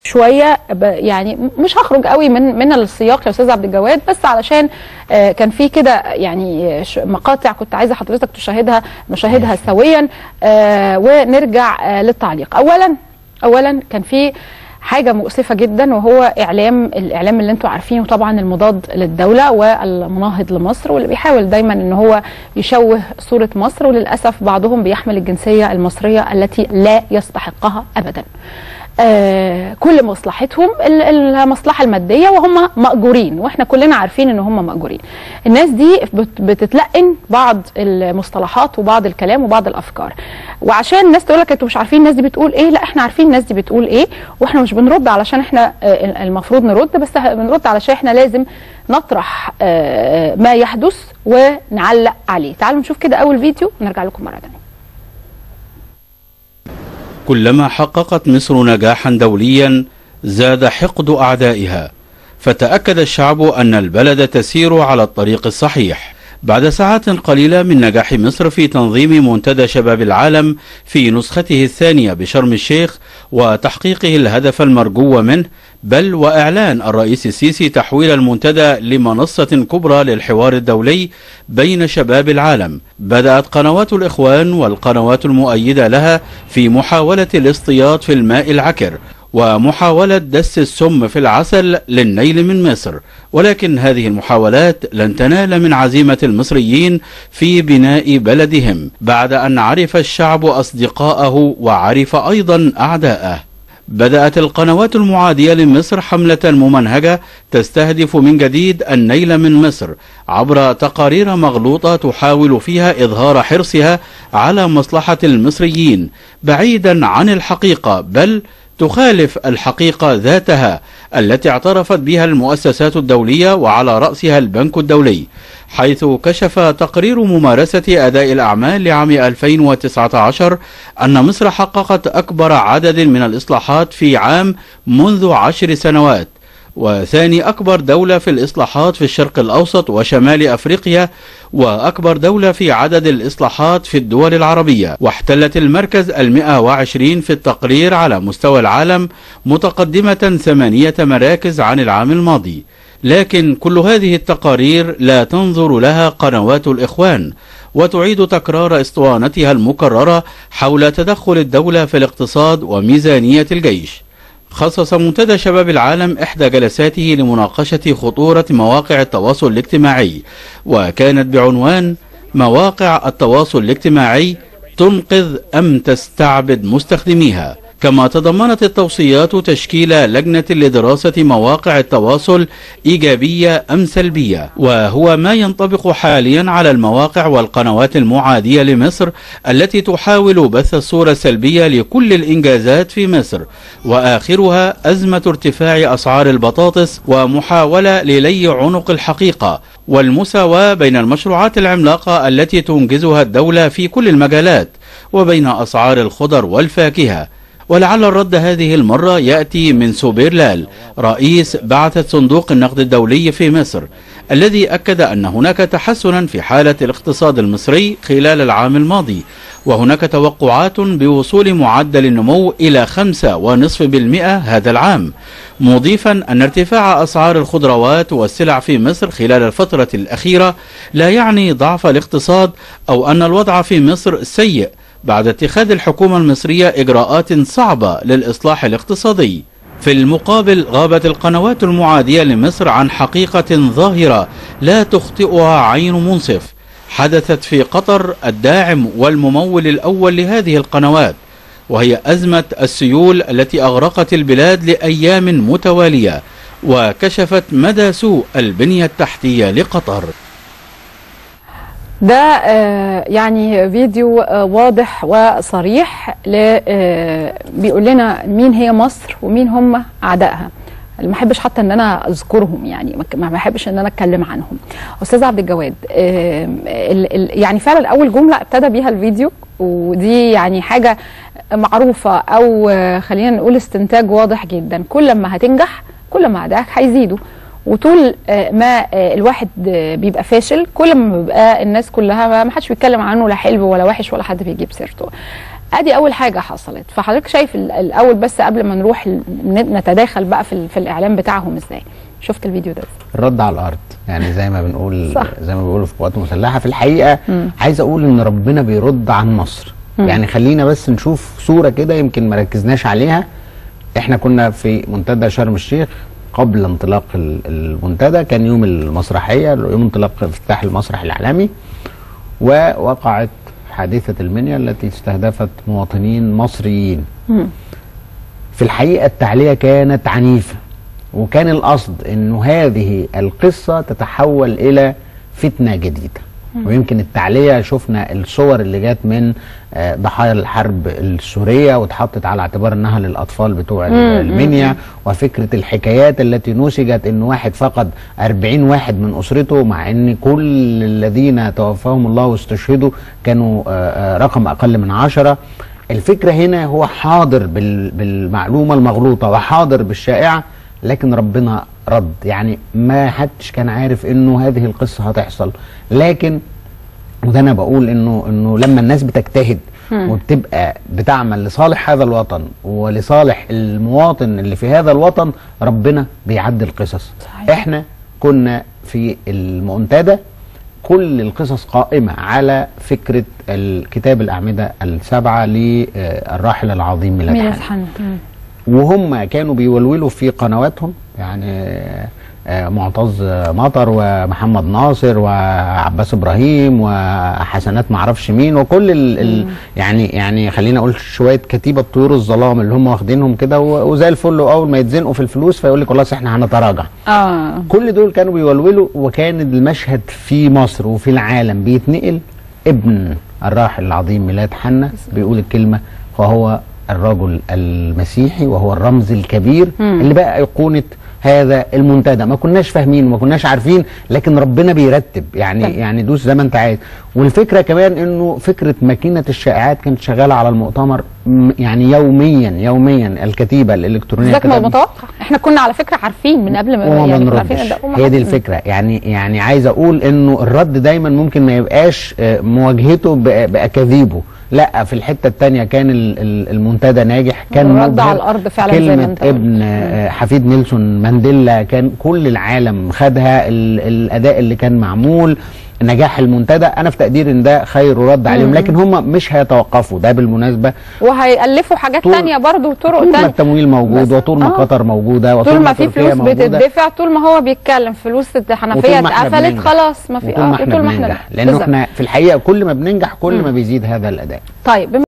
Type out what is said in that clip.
شويه يعني مش هخرج قوي من من السياق يا استاذ عبد الجواد بس علشان كان في كده يعني مقاطع كنت عايزه حضرتك تشاهدها نشاهدها سويا ونرجع للتعليق اولا اولا كان في حاجه مؤسفه جدا وهو اعلام الاعلام اللي انتم عارفينه طبعا المضاد للدوله والمناهض لمصر واللي بيحاول دايما ان هو يشوه صوره مصر وللاسف بعضهم بيحمل الجنسيه المصريه التي لا يستحقها ابدا. آه كل مصلحتهم المصلحه الماديه وهم ماجورين واحنا كلنا عارفين ان هم ماجورين الناس دي بتتلقن بعض المصطلحات وبعض الكلام وبعض الافكار وعشان الناس تقول لك انتوا مش عارفين الناس دي بتقول ايه لا احنا عارفين الناس دي بتقول ايه واحنا مش بنرد علشان احنا آه المفروض نرد بس بنرد علشان احنا لازم نطرح آه ما يحدث ونعلق عليه تعالوا نشوف كده اول فيديو ونرجع لكم مره ثانيه كلما حققت مصر نجاحا دوليا زاد حقد أعدائها فتأكد الشعب أن البلد تسير على الطريق الصحيح بعد ساعات قليلة من نجاح مصر في تنظيم منتدى شباب العالم في نسخته الثانية بشرم الشيخ وتحقيقه الهدف المرجو منه بل وإعلان الرئيس السيسي تحويل المنتدى لمنصة كبرى للحوار الدولي بين شباب العالم بدأت قنوات الإخوان والقنوات المؤيدة لها في محاولة الاصطياد في الماء العكر ومحاولة دس السم في العسل للنيل من مصر ولكن هذه المحاولات لن تنال من عزيمة المصريين في بناء بلدهم بعد أن عرف الشعب أصدقاءه وعرف أيضا أعداءه بدأت القنوات المعادية لمصر حملة ممنهجة تستهدف من جديد النيل من مصر عبر تقارير مغلوطة تحاول فيها إظهار حرصها على مصلحة المصريين بعيدا عن الحقيقة بل تخالف الحقيقة ذاتها التي اعترفت بها المؤسسات الدولية وعلى رأسها البنك الدولي حيث كشف تقرير ممارسة أداء الأعمال لعام 2019 أن مصر حققت أكبر عدد من الإصلاحات في عام منذ عشر سنوات وثاني أكبر دولة في الإصلاحات في الشرق الأوسط وشمال أفريقيا وأكبر دولة في عدد الإصلاحات في الدول العربية واحتلت المركز المئة وعشرين في التقرير على مستوى العالم متقدمة ثمانية مراكز عن العام الماضي لكن كل هذه التقارير لا تنظر لها قنوات الإخوان وتعيد تكرار اسطوانتها المكررة حول تدخل الدولة في الاقتصاد وميزانية الجيش خصص منتدى شباب العالم إحدى جلساته لمناقشة خطورة مواقع التواصل الاجتماعي وكانت بعنوان مواقع التواصل الاجتماعي تنقذ أم تستعبد مستخدميها كما تضمنت التوصيات تشكيل لجنة لدراسة مواقع التواصل إيجابية أم سلبية وهو ما ينطبق حاليا على المواقع والقنوات المعادية لمصر التي تحاول بث الصورة السلبية لكل الإنجازات في مصر وآخرها أزمة ارتفاع أسعار البطاطس ومحاولة للي عنق الحقيقة والمساواة بين المشروعات العملاقة التي تنجزها الدولة في كل المجالات وبين أسعار الخضر والفاكهة ولعل الرد هذه المرة يأتي من سوبيرلال رئيس بعثة صندوق النقد الدولي في مصر الذي أكد أن هناك تحسنا في حالة الاقتصاد المصري خلال العام الماضي وهناك توقعات بوصول معدل النمو إلى خمسة ونصف بالمئة هذا العام مضيفا أن ارتفاع أسعار الخضروات والسلع في مصر خلال الفترة الأخيرة لا يعني ضعف الاقتصاد أو أن الوضع في مصر سيء بعد اتخاذ الحكومة المصرية إجراءات صعبة للإصلاح الاقتصادي في المقابل غابت القنوات المعادية لمصر عن حقيقة ظاهرة لا تخطئها عين منصف حدثت في قطر الداعم والممول الأول لهذه القنوات وهي أزمة السيول التي أغرقت البلاد لأيام متوالية وكشفت مدى سوء البنية التحتية لقطر ده آه يعني فيديو آه واضح وصريح آه بيقول لنا مين هي مصر ومين هم اعدائها ما احبش حتى ان انا اذكرهم يعني ما بحبش ان انا اتكلم عنهم استاذ عبد الجواد يعني فعلا اول جمله ابتدى بيها الفيديو ودي يعني حاجه معروفه او خلينا نقول استنتاج واضح جدا كل ما هتنجح كل ما اعدائك هيزيدوا وطول ما الواحد بيبقى فاشل كل ما بيبقى الناس كلها ما حدش بيتكلم عنه لا حلو ولا وحش ولا حد بيجيب سيرته ادي اول حاجه حصلت فحضرتك شايف ال- الاول بس قبل ما نروح ال- ن- نتداخل بقى في, ال- في الاعلام بتاعهم ازاي شفت الفيديو ده الرد على الارض يعني زي ما بنقول صح. زي ما بيقولوا في القوات المسلحه في الحقيقه عايز اقول ان ربنا بيرد عن مصر يعني خلينا بس نشوف صوره كده يمكن ما ركزناش عليها احنا كنا في منتدى شرم الشيخ قبل انطلاق ال- المنتدى كان يوم المسرحيه يوم انطلاق افتتاح المسرح الاعلامي ووقعت حادثه المنيا التي استهدفت مواطنين مصريين في الحقيقه التعليق كانت عنيفه وكان القصد انه هذه القصه تتحول الى فتنه جديده ويمكن التعليق شفنا الصور اللي جت من آه، ضحايا الحرب السوريه واتحطت على اعتبار انها للاطفال بتوع المنيا وفكره الحكايات التي نسجت ان واحد فقد 40 واحد من اسرته مع ان كل الذين توفاهم الله واستشهدوا كانوا آه، آه، رقم اقل من عشرة الفكرة هنا هو حاضر بال- بالمعلومة المغلوطة وحاضر بالشائعة لكن ربنا رد يعني ما حدش كان عارف انه هذه القصة هتحصل لكن وده انا بقول انه انه لما الناس بتجتهد وبتبقى بتعمل لصالح هذا الوطن ولصالح المواطن اللي في هذا الوطن ربنا بيعدي القصص صحيح. احنا كنا في المنتدى كل القصص قائمة على فكرة الكتاب الأعمدة السبعة للراحل العظيم ميلاد ميلاد حنان حنان وهم كانوا بيولولوا في قنواتهم يعني آه، معتز مطر ومحمد ناصر وعباس ابراهيم وحسنات معرفش مين وكل ال ال يعني يعني خلينا اقول شويه كتيبه طيور الظلام اللي هم واخدينهم كده و- وزي الفل واول ما يتزنقوا في الفلوس فيقول لك خلاص احنا هنتراجع اه كل دول كانوا بيولولوا وكان المشهد في مصر وفي العالم بيتنقل ابن الراحل العظيم ميلاد حنا بيقول الكلمة وهو الرجل المسيحي وهو الرمز الكبير اللي بقى أيقونة هذا المنتدى ما كناش فاهمين وما كناش عارفين لكن ربنا بيرتب يعني طب. يعني دوس زي ما انت عايز والفكره كمان انه فكره ماكينه الشائعات كانت شغاله على المؤتمر م- يعني يوميا يوميا الكتيبه الالكترونيه ده كان كتب- متوقع احنا كنا على فكره عارفين من قبل ما وما يعني كنا بنردش عارفين إن ده- وما هي دي حصل. الفكره يعني يعني عايز اقول انه الرد دايما ممكن ما يبقاش آه، مواجهته ب- باكاذيبه لا في الحته الثانيه كان ال- ال- المنتدى ناجح كان الرد مبهر. على الأرض فعلا زي ما كلمه أنت قلت. ابن آه، حفيد نيلسون مانديلا كان كل العالم خدها ال- الاداء اللي كان معمول نجاح المنتدى انا في تقدير ان ده خير رد عليهم لكن هم مش هيتوقفوا ده بالمناسبه وهيألفوا حاجات طول- تانية برضو وطرق طول ما تانية التمويل موجود بس- وطول ما آه. قطر موجوده وطول طول ما في تركيا فلوس موجودة. بتدفع طول ما هو بيتكلم فلوس الحنفيه وطول ما احنا اتقفلت بننجح. خلاص ما في وطول ما احنا وطول ما احنا بننجح لانه بالظبط. احنا في الحقيقه كل ما بننجح كل ما بيزيد هذا الاداء طيب بما